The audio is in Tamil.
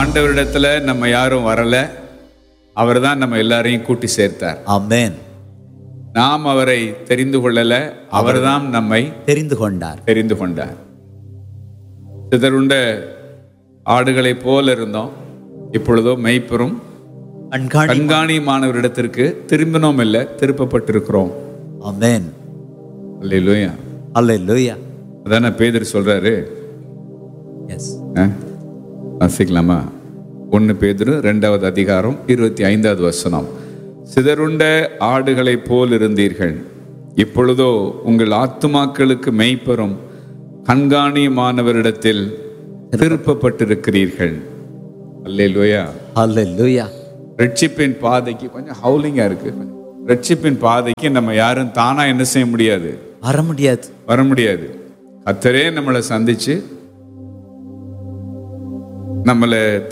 ஆண்டவரிடத்துல நம்ம யாரும் வரல அவர் தான் நம்ம எல்லாரையும் கூட்டி சேர்த்தார் ஆமென் நாம் அவரை தெரிந்து கொள்ளல அவர்தான் நம்மை தெரிந்து கொண்டார் தெரிந்து கொண்டார் சிதறுண்ட ஆடுகளைப் போல இருந்தோம் இப்பொழுதோ மெய்ப்பெரும் கண்காணி கண்காணியமானவரிடத்திற்கு திரும்பினோம் இல்லை திருப்பப்பட்டிருக்கிறோம் ஆமென் அல்லேலூயா அல்லேலூயா அதான பேதர் சொல்றாரு எஸ் ஆ? வாசிக்கலாமா ஒன்று பேதுரு ரெண்டாவது அதிகாரம் இருபத்தி ஐந்தாவது வசனம் சிதறுண்ட ஆடுகளைப் போல் இருந்தீர்கள் இப்பொழுதோ உங்கள் ஆத்துமாக்களுக்கு மெய்ப்பெறும் கண்காணியமானவரிடத்தில் திருப்பப்பட்டிருக்கிறீர்கள் அல்லேலூயா அல்லேலூயா ரட்சிப்பின் பாதைக்கு கொஞ்சம் ஹவுலிங்கா இருக்கு கொஞ்சம். ரட்சிப்பின் பாதைக்கு நம்ம யாரும் தானா என்ன செய்ய முடியாது வர முடியாது வர முடியாது கத்தரே நம்மளை சந்திச்சு நம்மளை